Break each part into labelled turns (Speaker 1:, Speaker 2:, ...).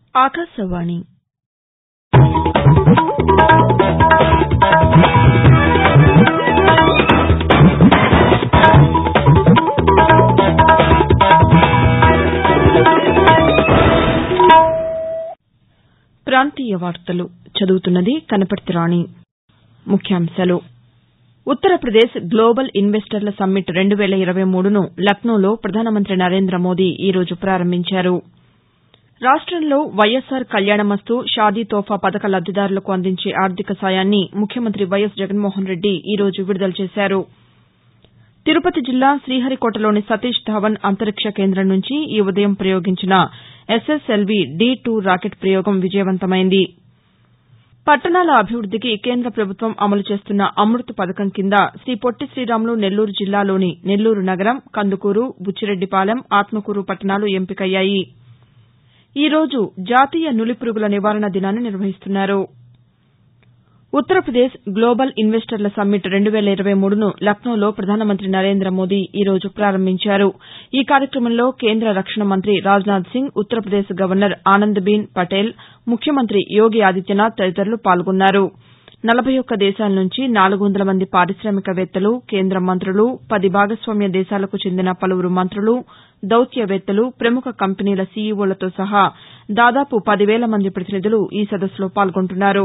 Speaker 1: ఆకాశవాణి ప్రాంతీయ వార్తలు చదువుతున్నది కనపర్తి రాణి ముఖ్యాంశాలు ఉత్తరప్రదేశ్ గ్లోబల్ ఇన్వెస్టర్ల సమ్మిట్ రెండు వేల ఇరవై మూడును లక్నోలో ప్రధానమంత్రి నరేంద్ర మోదీ ఈ రోజు ప్రారంభించారు రాష్టంలో వైఎస్సార్ కళ్యాణమస్తు షాదీ తోఫా పథక లబ్దిదారులకు అందించే ఆర్థిక సాయాన్ని ముఖ్యమంత్రి వైఎస్ జగన్మోహన్రెడ్డి ఈ రోజు విడుదల చేశారు తిరుపతి జిల్లా శ్రీహరికోటలోని సతీష్ ధావన్ అంతరిక్ష కేంద్రం నుంచి ఈ ఉదయం ప్రయోగించిన ఎస్ఎస్ఎల్వీ డి టూ రాకెట్ ప్రయోగం విజయవంతమైంది పట్టణాల అభివృద్దికి కేంద్ర ప్రభుత్వం అమలు చేస్తున్న అమృత్ పథకం కింద శ్రీ పొట్టి శ్రీరాములు నెల్లూరు జిల్లాలోని నెల్లూరు నగరం కందుకూరు బుచ్చిరెడ్డిపాలెం ఆత్మకూరు పట్టణాలు ఎంపికయ్యాయి ఈ రోజు జాతీయ నులిపురుగుల నివారణ దినాన్ని నిర్వహిస్తున్నారు ఉత్తరప్రదేశ్ గ్లోబల్ ఇన్వెస్టర్ల సమ్మిట్ రెండు వేల ఇరవై మూడును లక్నోలో ప్రధానమంత్రి నరేంద్ర మోదీ ఈ రోజు ప్రారంభించారు ఈ కార్యక్రమంలో కేంద్ర రక్షణ మంత్రి రాజ్నాథ్ సింగ్ ఉత్తరప్రదేశ్ గవర్నర్ ఆనందీబెన్ పటేల్ ముఖ్యమంత్రి యోగి ఆదిత్యనాథ్ తదితరులు పాల్గొన్నారు నలభై ఒక్క దేశాల నుంచి నాలుగు వందల మంది పారిశామికవేత్తలు కేంద్ర మంత్రులు పది భాగస్వామ్య దేశాలకు చెందిన పలువురు మంత్రులు దౌత్యవేత్తలు ప్రముఖ కంపెనీల సీఈవోలతో సహా దాదాపు పదివేల మంది ప్రతినిధులు ఈ సదస్సులో పాల్గొంటున్నారు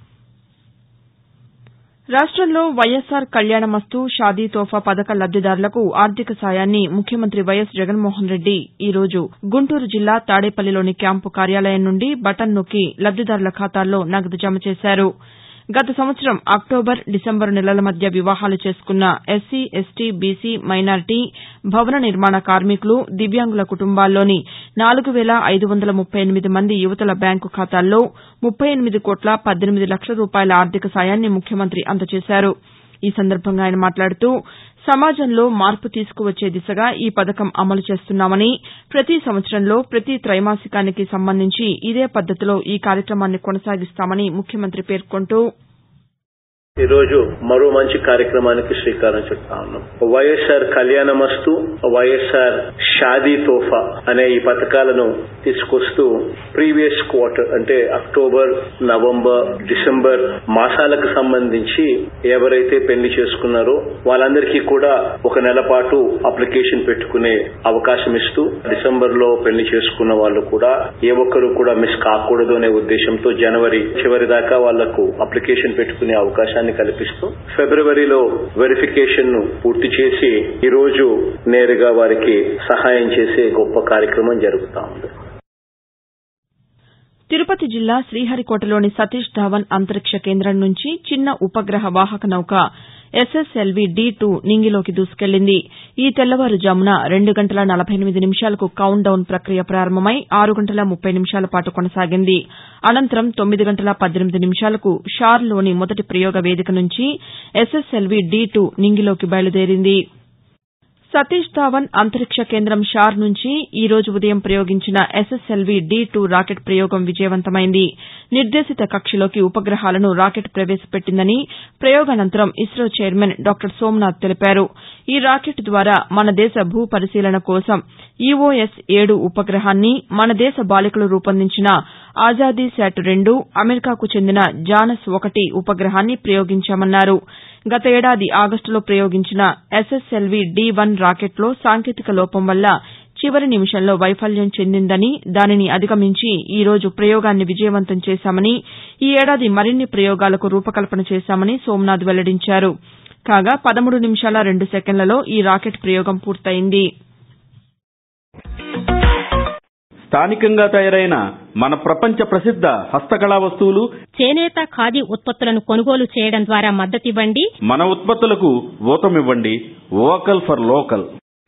Speaker 1: రాష్టంలో వైఎస్సార్ కళ్యాణమస్తు షాదీ తోఫా పథక లబ్దిదారులకు ఆర్థిక సాయాన్ని ముఖ్యమంత్రి వైఎస్ జగన్మోహన్రెడ్డి ఈ రోజు గుంటూరు జిల్లా తాడేపల్లిలోని క్యాంపు కార్యాలయం నుండి బటన్ నొక్కి లబ్దిదారుల ఖాతాల్లో నగదు జమ చేశారు గత సంవత్సరం అక్టోబర్ డిసెంబరు నెలల మధ్య వివాహాలు చేసుకున్న ఎస్సీ ఎస్టీ బీసీ మైనారిటీ భవన నిర్మాణ కార్మికులు దివ్యాంగుల కుటుంబాల్లోని నాలుగు వేల ఐదు వందల ముప్పై ఎనిమిది మంది యువతుల బ్యాంకు ఖాతాల్లో ముప్పై ఎనిమిది కోట్ల పద్దెనిమిది లక్షల రూపాయల ఆర్థిక సాయాన్ని ముఖ్యమంత్రి అందజేశారు ఈ సందర్భంగా ఆయన మాట్లాడుతూ సమాజంలో మార్పు తీసుకువచ్చే దిశగా ఈ పథకం అమలు చేస్తున్నామని ప్రతి సంవత్సరంలో ప్రతి త్రైమాసికానికి సంబంధించి ఇదే పద్దతిలో ఈ కార్యక్రమాన్ని కొనసాగిస్తామని ముఖ్యమంత్రి పేర్కొంటూ
Speaker 2: ఈ రోజు మరో మంచి కార్యక్రమానికి శ్రీకారం చుడతా ఉన్నాం వైఎస్ఆర్ కళ్యాణమస్తు వైఎస్ఆర్ షాదీ తోఫా అనే ఈ పథకాలను తీసుకొస్తూ ప్రీవియస్ క్వార్టర్ అంటే అక్టోబర్ నవంబర్ డిసెంబర్ మాసాలకు సంబంధించి ఎవరైతే పెళ్లి చేసుకున్నారో వాళ్ళందరికీ కూడా ఒక నెల పాటు అప్లికేషన్ పెట్టుకునే అవకాశం ఇస్తూ డిసెంబర్ లో పెళ్లి చేసుకున్న వాళ్ళు కూడా ఏ ఒక్కరు కూడా మిస్ కాకూడదు అనే ఉద్దేశంతో జనవరి చివరి దాకా వాళ్లకు అప్లికేషన్ పెట్టుకునే అవకాశాన్ని కల్పిస్తూ ఫిబ్రవరిలో వెరిఫికేషన్ ను పూర్తి చేసి ఈ రోజు నేరుగా వారికి సహాయం చేసే గొప్ప కార్యక్రమం జరుగుతా ఉంది
Speaker 1: తిరుపతి జిల్లా శ్రీహరికోటలోని సతీష్ ధావన్ అంతరిక్ష కేంద్రం నుంచి చిన్న ఉపగ్రహ వాహక నౌక ఎస్ఎస్ఎల్వీ డి టూ నింగిలోకి దూసుకెళ్లింది ఈ తెల్లవారుజామున రెండు గంటల నలభై ఎనిమిది నిమిషాలకు కౌంట్ డౌన్ ప్రక్రియ ప్రారంభమై ఆరు గంటల ముప్పై నిమిషాల పాటు కొనసాగింది అనంతరం తొమ్మిది గంటల పద్దెనిమిది నిమిషాలకు షార్లోని మొదటి ప్రయోగ వేదిక నుంచి ఎస్ఎస్ఎల్వీ డి టూ నింగిలోకి బయలుదేరింది సతీష్ ధావన్ అంతరిక్ష కేంద్రం షార్ నుంచి ఈ రోజు ఉదయం ప్రయోగించిన ఎస్ఎస్ఎల్వీ డి టూ రాకెట్ ప్రయోగం విజయవంతమైంది నిర్దేశిత కక్షలోకి ఉపగ్రహాలను రాకెట్ ప్రవేశపెట్టిందని ప్రయోగానంతరం ఇస్రో చైర్మన్ డాక్టర్ సోమనాథ్ తెలిపారు ఈ రాకెట్ ద్వారా మన దేశ భూ పరిశీలన కోసం ఈఓఎస్ ఏడు ఉపగ్రహాన్ని మన దేశ బాలికలు రూపొందించిన ఆజాదీ శాట్ రెండు అమెరికాకు చెందిన జానస్ ఒకటి ఉపగ్రహాన్ని ప్రయోగించామన్నారు గత ఏడాది ఆగస్టులో ప్రయోగించిన ఎస్ఎస్ఎల్వీ డి వన్ రాకెట్లో సాంకేతిక లోపం వల్ల చివరి నిమిషంలో వైఫల్యం చెందిందని దానిని అధిగమించి ఈ రోజు ప్రయోగాన్ని విజయవంతం చేశామని ఈ ఏడాది మరిన్ని ప్రయోగాలకు రూపకల్పన చేశామని సోమనాథ్ వెల్లడించారు కాగా పదమూడు నిమిషాల రెండు సెకండ్లలో ఈ రాకెట్ ప్రయోగం పూర్తయింది
Speaker 3: స్థానికంగా తయారైన మన ప్రపంచ ప్రసిద్ధ హస్తకళా వస్తువులు
Speaker 4: చేనేత ఖాదీ ఉత్పత్తులను కొనుగోలు చేయడం ద్వారా మద్దతివ్వండి
Speaker 3: మన ఉత్పత్తులకు ఊతమివ్వండి వోకల్ ఫర్ లోకల్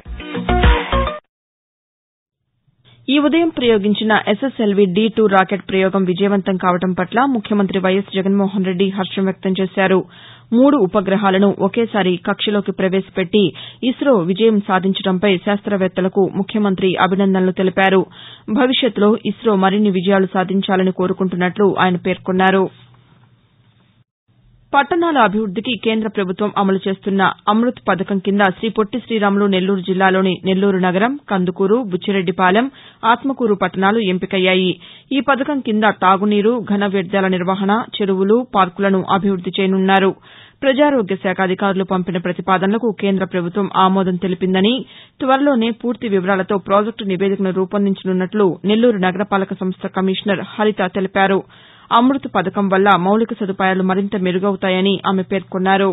Speaker 1: ఈ ఉదయం ప్రయోగించిన ఎస్ఎస్ఎల్వీ డి టూ రాకెట్ ప్రయోగం విజయవంతం కావడం పట్ల ముఖ్యమంత్రి వైఎస్ జగన్మోహన్రెడ్డి హర్షం వ్యక్తం చేశారు మూడు ఉపగ్రహాలను ఒకేసారి కక్షలోకి ప్రవేశపెట్టి ఇస్రో విజయం సాధించడంపై శాస్త్రవేత్తలకు ముఖ్యమంత్రి అభినందనలు తెలిపారు భవిష్యత్తులో ఇస్రో మరిన్ని విజయాలు సాధించాలని కోరుకుంటున్నట్లు ఆయన పేర్కొన్నారు పట్టణాల అభివృద్దికి కేంద్ర ప్రభుత్వం అమలు చేస్తున్న అమృత్ పథకం కింద శ్రీ పొట్టి శ్రీరాములు నెల్లూరు జిల్లాలోని నెల్లూరు నగరం కందుకూరు బుచ్చిరెడ్డిపాలెం ఆత్మకూరు పట్టణాలు ఎంపికయ్యాయి ఈ పథకం కింద తాగునీరు ఘన వ్యర్థాల నిర్వహణ చెరువులు పార్కులను అభివృద్ది చేయనున్నారు ప్రజారోగ్య శాఖ అధికారులు పంపిన ప్రతిపాదనలకు కేంద్ర ప్రభుత్వం ఆమోదం తెలిపిందని త్వరలోనే పూర్తి వివరాలతో ప్రాజెక్టు నివేదికను రూపొందించనున్నట్లు నెల్లూరు నగరపాలక సంస్థ కమిషనర్ హరిత తెలిపారు అమృత్ పథకం వల్ల మౌలిక సదుపాయాలు మరింత మెరుగవుతాయని ఆమె పేర్కొన్నారు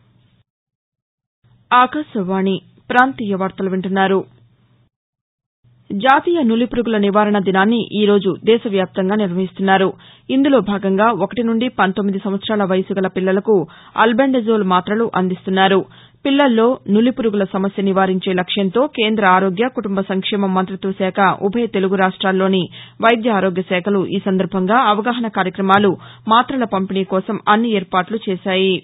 Speaker 1: జాతీయ నులిపురుగుల నివారణ దినాన్ని ఈ రోజు దేశవ్యాప్తంగా నిర్వహిస్తున్నారు ఇందులో భాగంగా ఒకటి నుండి పంతొమ్మిది సంవత్సరాల వయసు గల పిల్లలకు అల్బెండజోల్ మాత్రలు అందిస్తున్నారు పిల్లల్లో నులిపురుగుల సమస్య నివారించే లక్ష్యంతో కేంద్ర ఆరోగ్య కుటుంబ సంక్షేమ మంతిత్వ శాఖ ఉభయ తెలుగు రాష్ట్రాల్లోని వైద్య ఆరోగ్య శాఖలు ఈ సందర్భంగా అవగాహన కార్యక్రమాలు మాత్రల పంపిణీ కోసం అన్ని ఏర్పాట్లు చేశాయి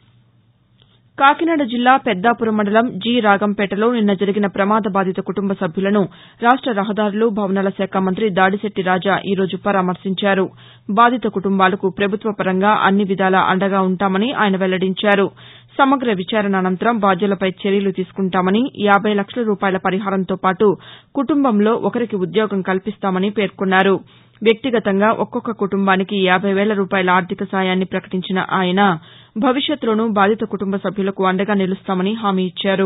Speaker 1: కాకినాడ జిల్లా పెద్దాపురం మండలం జి రాగంపేటలో నిన్న జరిగిన ప్రమాద బాధిత కుటుంబ సభ్యులను రాష్ట రహదారులు భవనాల శాఖ మంత్రి దాడిశెట్టి రాజా ఈ రోజు పరామర్శించారు బాధిత కుటుంబాలకు ప్రభుత్వ పరంగా అన్ని విధాలా అండగా ఉంటామని ఆయన వెల్లడించారు సమగ్ర విచారణ అనంతరం బాధ్యులపై చర్యలు తీసుకుంటామని యాబై లక్షల రూపాయల పరిహారంతో పాటు కుటుంబంలో ఒకరికి ఉద్యోగం కల్పిస్తామని పేర్కొన్నారు వ్యక్తిగతంగా ఒక్కొక్క కుటుంబానికి యాబై వేల రూపాయల ఆర్థిక సాయాన్ని ప్రకటించిన ఆయన భవిష్యత్తులోనూ బాధిత కుటుంబ సభ్యులకు అండగా నిలుస్తామని హామీ ఇచ్చారు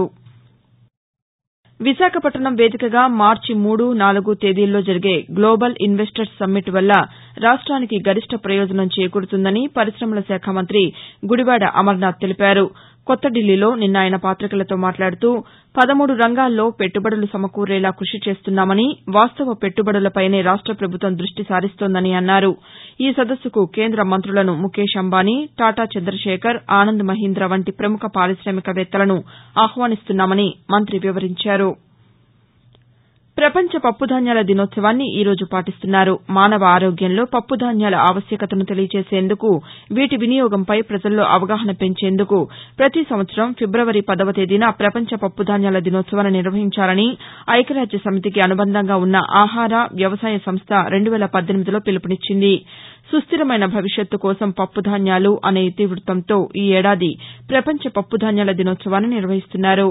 Speaker 1: విశాఖపట్టణం వేదికగా మార్చి మూడు నాలుగు తేదీల్లో జరిగే గ్లోబల్ ఇన్వెస్టర్స్ సమ్మిట్ వల్ల రాష్ట్రానికి గరిష్ట ప్రయోజనం చేకూరుతుందని పరిశమల శాఖ మంత్రి గుడివాడ అమర్నాథ్ తెలిపారు కొత్త ఢిల్లీలో నిన్న ఆయన పాతికేయులతో మాట్లాడుతూ పదమూడు రంగాల్లో పెట్టుబడులు సమకూరేలా కృషి చేస్తున్నామని వాస్తవ పెట్టుబడులపైనే రాష్ట ప్రభుత్వం దృష్టి సారిస్తోందని అన్నారు ఈ సదస్సుకు కేంద్ర మంత్రులను ముఖేష్ అంబానీ టాటా చంద్రశేఖర్ ఆనంద్ మహీంద్ర వంటి ప్రముఖ పారిశామికవేత్తలను ఆహ్వానిస్తున్నామని మంత్రి వివరించారు ప్రపంచ పప్పుధాన్యాల దినోత్సవాన్ని ఈ రోజు పాటిస్తున్నారు మానవ ఆరోగ్యంలో పప్పుధాన్యాల ఆవశ్యకతను తెలియజేసేందుకు వీటి వినియోగంపై ప్రజల్లో అవగాహన పెంచేందుకు ప్రతి సంవత్సరం ఫిబ్రవరి పదవ తేదీన ప్రపంచ పప్పుధాన్యాల దినోత్సవాన్ని నిర్వహించాలని ఐక్యరాజ్య సమితికి అనుబంధంగా ఉన్న ఆహార వ్యవసాయ సంస్థ రెండు వేల పద్దెనిమిదిలో పిలుపునిచ్చింది సుస్దిరమైన భవిష్యత్తు కోసం పప్పుధాన్యాలు అనే ఇతివృత్తంతో ఈ ఏడాది ప్రపంచ పప్పుధాన్యాల దినోత్సవాన్ని నిర్వహిస్తున్నారు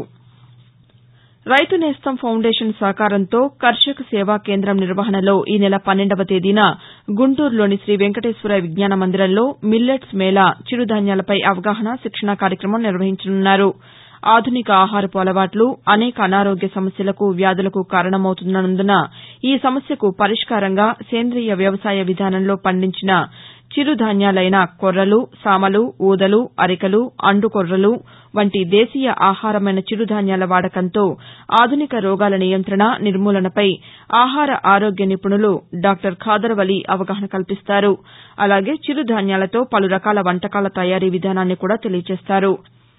Speaker 1: రైతు నేస్తం ఫౌండేషన్ సహకారంతో కర్షక సేవా కేంద్రం నిర్వహణలో ఈ నెల పన్నెండవ తేదీన గుంటూరులోని శ్రీ వెంకటేశ్వర విజ్ఞాన మందిరంలో మిల్లెట్స్ మేళా చిరుధాన్యాలపై అవగాహన శిక్షణా కార్యక్రమం నిర్వహించనున్నారు ఆధునిక ఆహారపు అలవాట్లు అనేక అనారోగ్య సమస్యలకు వ్యాధులకు కారణమవుతున్నందున ఈ సమస్యకు పరిష్కారంగా సేంద్రియ వ్యవసాయ విధానంలో పండించిన చిరుధాన్యాలైన కొర్రలు సామలు ఊదలు అరికలు అండుకొర్రలు వంటి దేశీయ ఆహారమైన చిరుధాన్యాల వాడకంతో ఆధునిక రోగాల నియంత్రణ నిర్మూలనపై ఆహార ఆరోగ్య నిపుణులు డాక్టర్ ఖాదర్ వలి అవగాహన కల్పిస్తారు అలాగే చిరుధాన్యాలతో పలు రకాల వంటకాల తయారీ విధానాన్ని కూడా తెలియజేస్తారు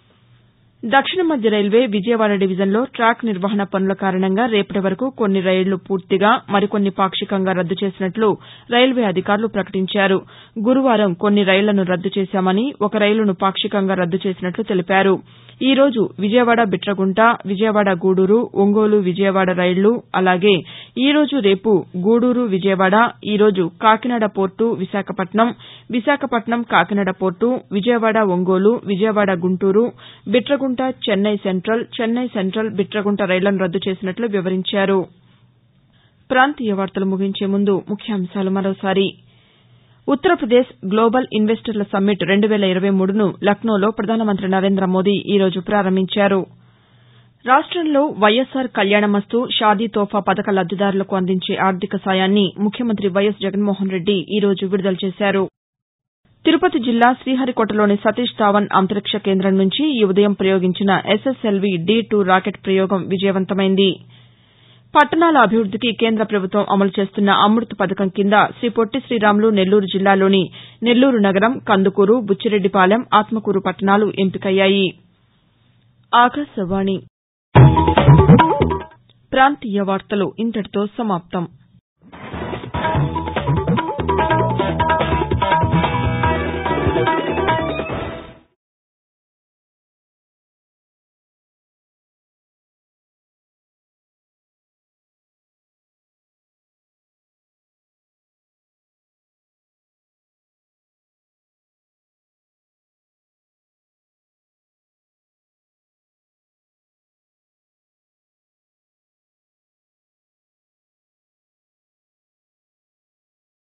Speaker 1: దక్షిణ మధ్య రైల్వే విజయవాడ డివిజన్లో ట్రాక్ నిర్వహణ పనుల కారణంగా రేపటి వరకు కొన్ని రైళ్లు పూర్తిగా మరికొన్ని పాక్షికంగా రద్దు చేసినట్లు రైల్వే అధికారులు ప్రకటించారు గురువారం కొన్ని రైళ్లను రద్దు చేశామని ఒక రైలును పాక్షికంగా రద్దు చేసినట్లు తెలిపారు ఈ రోజు విజయవాడ బిట్రగుంట విజయవాడ గూడూరు ఒంగోలు విజయవాడ రైళ్లు అలాగే ఈ రోజు రేపు గూడూరు విజయవాడ ఈ రోజు Kakinada port Visakhapatnam Visakhapatnam Kakinada port Vijayawada Ongole Vijayawada Guntur Bitragunta Chennai central Chennai central Bitragunta రైళ్లను రద్దు చేసినట్లు వివరించారు ప్రాంతీయ వార్తలు ముగించే ముందు ముఖ్యాంశాలు మరోసారి ఉత్తరప్రదేశ్ గ్లోబల్ ఇన్వెస్టర్ల సమ్మిట్ రెండు వేల ఇరవై మూడును లక్నోలో ప్రధానమంత్రి నరేంద్ర మోదీ ఈ రోజు ప్రారంభించారు రాష్టంలో వైఎస్సార్ కళ్యాణమస్తు షాదీ తోఫా పథక లబ్దిదారులకు అందించే ఆర్థిక సాయాన్ని ముఖ్యమంత్రి వైఎస్ జగన్మోహన్రెడ్డి ఈ రోజు విడుదల చేశారు తిరుపతి జిల్లా శ్రీహరికోటలోని సతీష్ ధావన్ అంతరిక్ష కేంద్రం నుంచి ఈ ఉదయం ప్రయోగించిన ఎస్ఎస్ఎల్వీ డి టూ రాకెట్ ప్రయోగం విజయవంతమైంది పట్టణాల అభివృద్దికి కేంద్ర ప్రభుత్వం అమలు చేస్తున్న అమృత్ పథకం కింద శ్రీ పొట్టి శ్రీరాములు నెల్లూరు జిల్లాలోని నెల్లూరు నగరం కందుకూరు బుచ్చిరెడ్డిపాలెం ఆత్మకూరు పట్టణాలు ఎంపికయ్యాయి ఆకాశవాణి ప్రాంతీయ వార్తలు ఇంతటితో సమాప్తం